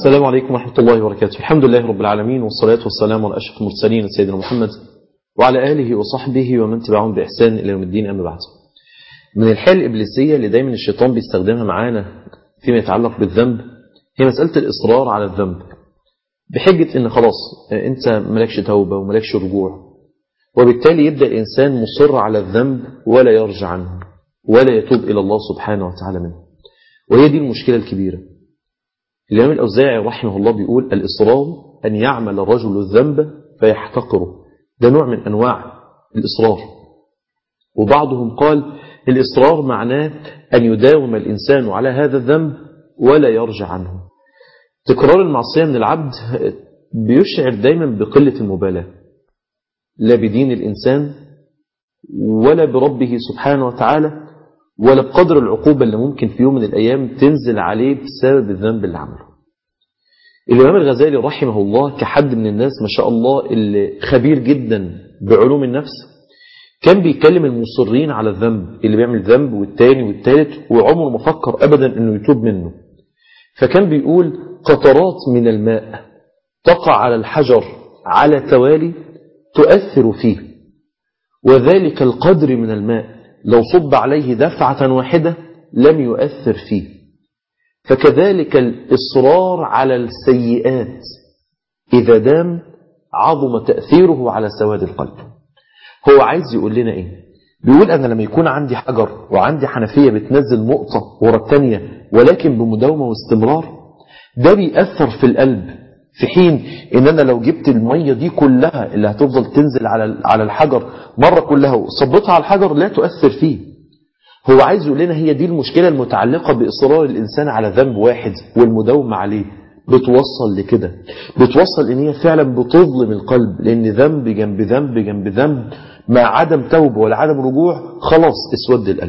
السلام عليكم ورحمة الله وبركاته الحمد لله رب العالمين والصلاة والسلام على أشرف المرسلين سيدنا محمد وعلى آله وصحبه ومن تبعهم بإحسان إلى يوم الدين أما بعد من الحيل الإبليسية اللي دايما الشيطان بيستخدمها معانا فيما يتعلق بالذنب هي مسألة الإصرار على الذنب بحجة إن خلاص أنت ملكش توبة وملكش رجوع وبالتالي يبدأ الإنسان مصر على الذنب ولا يرجع عنه ولا يتوب إلى الله سبحانه وتعالى منه وهي دي المشكلة الكبيرة الإمام الأوزاعي رحمه الله بيقول الإصرار أن يعمل الرجل الذنب فيحتقره ده نوع من أنواع الإصرار وبعضهم قال الإصرار معناه أن يداوم الإنسان على هذا الذنب ولا يرجع عنه تكرار المعصية من العبد بيشعر دايما بقلة المبالاة لا بدين الإنسان ولا بربه سبحانه وتعالى ولا بقدر العقوبة اللي ممكن في يوم من الأيام تنزل عليه بسبب الذنب اللي عمله الإمام الغزالي رحمه الله كحد من الناس ما شاء الله اللي خبير جدا بعلوم النفس كان بيكلم المصرين على الذنب اللي بيعمل ذنب والتاني والتالت وعمره ما فكر أبدا أنه يتوب منه فكان بيقول قطرات من الماء تقع على الحجر على توالي تؤثر فيه وذلك القدر من الماء لو صب عليه دفعة واحدة لم يؤثر فيه فكذلك الإصرار على السيئات إذا دام عظم تأثيره على سواد القلب هو عايز يقول لنا إيه بيقول أنا لما يكون عندي حجر وعندي حنفية بتنزل نقطة ورا الثانية ولكن بمداومة واستمرار ده بيأثر في القلب في حين ان انا لو جبت المية دي كلها اللي هتفضل تنزل على على الحجر مرة كلها وصبتها على الحجر لا تؤثر فيه هو عايز يقول لنا هي دي المشكلة المتعلقة بإصرار الإنسان على ذنب واحد والمداومة عليه بتوصل لكده بتوصل ان هي فعلا بتظلم القلب لان ذنب جنب ذنب جنب ذنب مع عدم توبة ولا عدم رجوع خلاص اسود القلب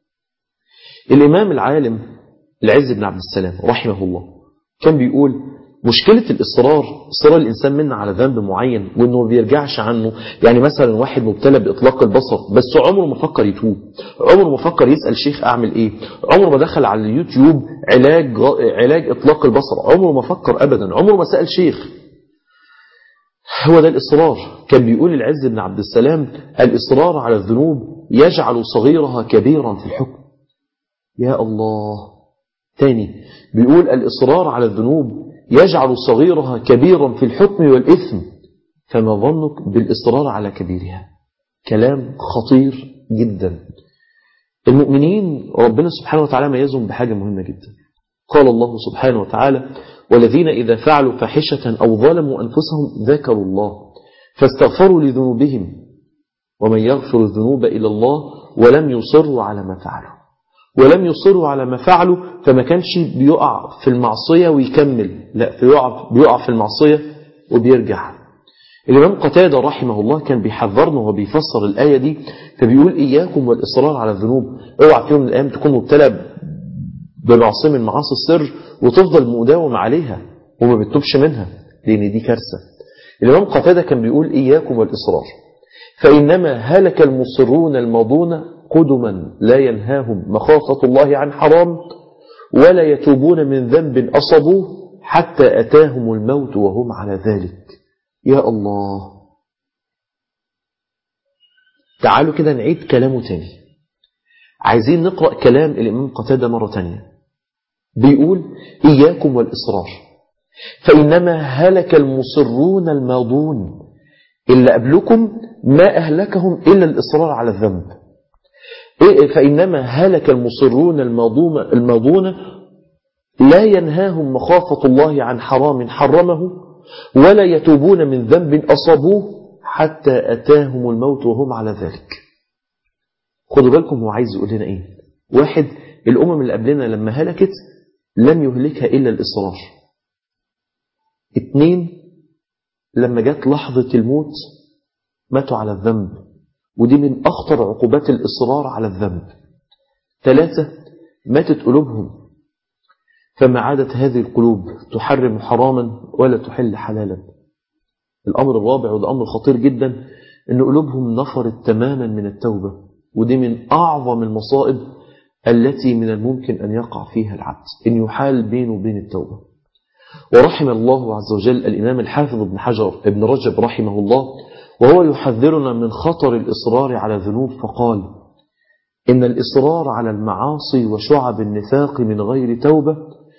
الإمام العالم العز بن عبد السلام رحمه الله كان بيقول مشكلة الإصرار إصرار الإنسان منا على ذنب معين وإنه ما بيرجعش عنه يعني مثلا واحد مبتلى بإطلاق البصر بس عمره ما فكر يتوب عمره ما فكر يسأل شيخ أعمل إيه عمره ما دخل على اليوتيوب علاج علاج إطلاق البصر عمره ما فكر أبدا عمره ما سأل شيخ هو ده الإصرار كان بيقول العز بن عبد السلام الإصرار على الذنوب يجعل صغيرها كبيرا في الحكم يا الله تاني بيقول الإصرار على الذنوب يجعل صغيرها كبيرا في الحكم والإثم فما ظنك بالإصرار على كبيرها كلام خطير جدا المؤمنين ربنا سبحانه وتعالى ميزهم بحاجة مهمة جدا قال الله سبحانه وتعالى والذين إذا فعلوا فاحشة أو ظلموا أنفسهم ذكروا الله فاستغفروا لذنوبهم ومن يغفر الذنوب إلى الله ولم يصروا على ما فعلوا ولم يصروا على ما فعلوا فما كانش بيقع في المعصية ويكمل لا بيقع, بيقع في المعصية وبيرجع الإمام قتادة رحمه الله كان بيحذرنا وبيفسر الآية دي فبيقول إياكم والإصرار على الذنوب اوعى في يوم من الأيام تكون مبتلى بمعصية من معاصي السر وتفضل مداوم عليها وما بتتوبش منها لأن دي كارثة الإمام قتادة كان بيقول إياكم والإصرار فإنما هلك المصرون الماضون قدما لا ينهاهم مخافة الله عن حرام ولا يتوبون من ذنب أصبوه حتى أتاهم الموت وهم على ذلك يا الله تعالوا كده نعيد كلامه تاني عايزين نقرأ كلام الإمام قتادة مرة تانية بيقول إياكم والإصرار فإنما هلك المصرون الماضون إلا قبلكم ما أهلكهم إلا الإصرار على الذنب فإنما هلك المصرون الماضون لا ينهاهم مخافة الله عن حرام حرمه ولا يتوبون من ذنب أصابوه حتى أتاهم الموت وهم على ذلك خدوا بالكم هو عايز يقول لنا إيه واحد الأمم اللي قبلنا لما هلكت لم يهلكها إلا الإصرار اتنين لما جت لحظة الموت ماتوا على الذنب ودي من أخطر عقوبات الإصرار على الذنب ثلاثة ماتت قلوبهم فما عادت هذه القلوب تحرم حراما ولا تحل حلالا الأمر الرابع وده أمر خطير جدا أن قلوبهم نفرت تماما من التوبة ودي من أعظم المصائب التي من الممكن أن يقع فيها العبد إن يحال بينه وبين التوبة ورحم الله عز وجل الإمام الحافظ ابن حجر ابن رجب رحمه الله وهو يحذرنا من خطر الإصرار على الذنوب فقال إن الإصرار على المعاصي وشعب النفاق من غير توبة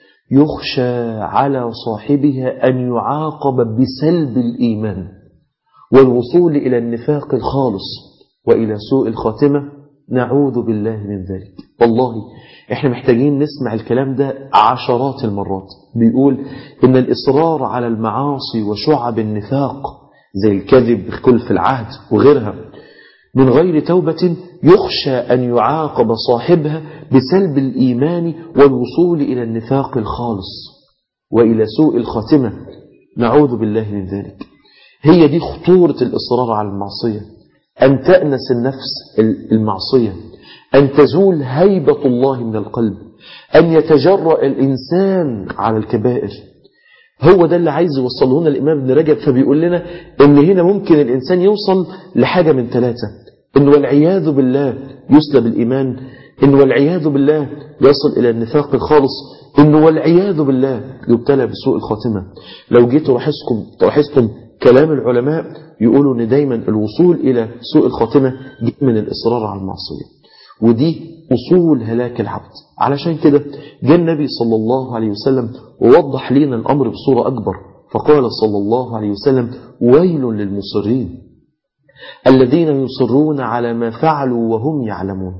يخشى على صاحبها أن يعاقب بسلب الإيمان والوصول إلى النفاق الخالص وإلى سوء الخاتمة نعوذ بالله من ذلك والله احنا محتاجين نسمع الكلام ده عشرات المرات بيقول إن الإصرار على المعاصي وشعب النفاق زي الكذب خلف العهد وغيرها من غير توبة يخشى أن يعاقب صاحبها بسلب الإيمان والوصول إلى النفاق الخالص وإلى سوء الخاتمة نعوذ بالله من ذلك هي دي خطورة الإصرار على المعصية أن تأنس النفس المعصية أن تزول هيبة الله من القلب أن يتجرأ الإنسان على الكبائر هو ده اللي عايز يوصله لنا الإمام ابن رجب فبيقول لنا إن هنا ممكن الإنسان يوصل لحاجة من ثلاثة إن والعياذ بالله يسلب الإيمان إن والعياذ بالله يصل إلى النفاق الخالص إن والعياذ بالله يبتلى بسوء الخاتمة لو جيتوا لاحظكم لاحظتم كلام العلماء يقولوا إن دايما الوصول إلى سوء الخاتمة جاء من الإصرار على المعصية ودي أصول هلاك العبد علشان كده جاء النبي صلى الله عليه وسلم ووضح لنا الأمر بصورة أكبر فقال صلى الله عليه وسلم ويل للمصرين الذين يصرون على ما فعلوا وهم يعلمون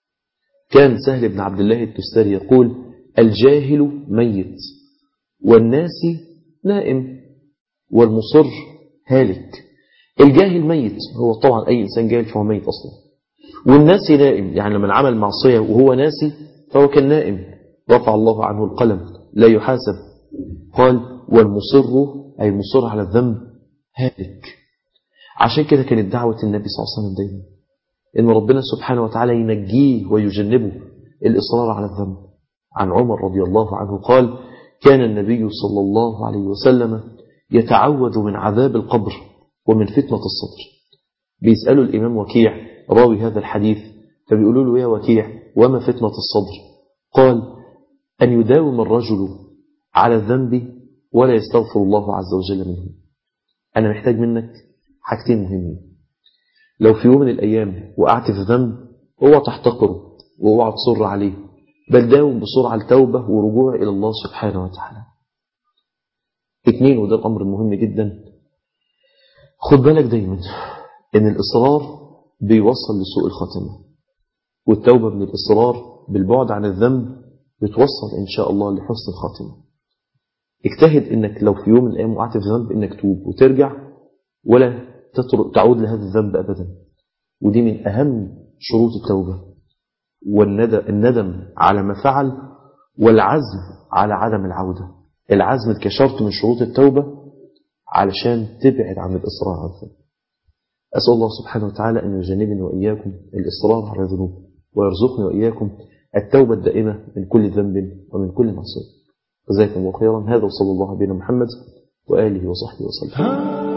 كان سهل بن عبد الله التستري يقول الجاهل ميت والناس نائم والمصر هالك الجاهل ميت هو طبعا أي إنسان جاهل فهو ميت أصلا والناس نائم يعني لمن عمل معصية وهو ناسي فهو كان نائم رفع الله عنه القلم لا يحاسب قال والمصر أي مصر على الذنب هالك عشان كده كانت دعوة النبي صلى الله عليه وسلم دايما إن ربنا سبحانه وتعالى ينجيه ويجنبه الإصرار على الذنب عن عمر رضي الله عنه قال كان النبي صلى الله عليه وسلم يتعوذ من عذاب القبر ومن فتنة الصدر بيسألوا الإمام وكيع راوي هذا الحديث فبيقولوا له يا وكيع وما فتنة الصدر قال أن يداوم الرجل على الذنب ولا يستغفر الله عز وجل منه أنا محتاج منك حاجتين مهمين لو في يوم من الأيام وقعت في ذنب اوعى تحتقره واوعى تصر عليه بل داوم بسرعة التوبة ورجوع إلى الله سبحانه وتعالى اثنين وده الأمر المهم جدا خد بالك دايما ان الإصرار بيوصل لسوء الخاتمة والتوبة من الإصرار بالبعد عن الذنب بتوصل إن شاء الله لحسن الخاتمة اجتهد انك لو في يوم من الأيام وقعت في ذنب انك توب وترجع ولا تعود لهذا الذنب أبدا ودي من أهم شروط التوبة والندم على ما فعل والعزم على عدم العودة العزم كشرط من شروط التوبة علشان تبعد عن الإصرار على الذنب أسأل الله سبحانه وتعالى أن يجنبني وإياكم الإصرار على الذنوب ويرزقني وإياكم التوبة الدائمة من كل ذنب ومن كل معصية جزاكم الله خيرا هذا وصلى الله على محمد وآله وصحبه وسلم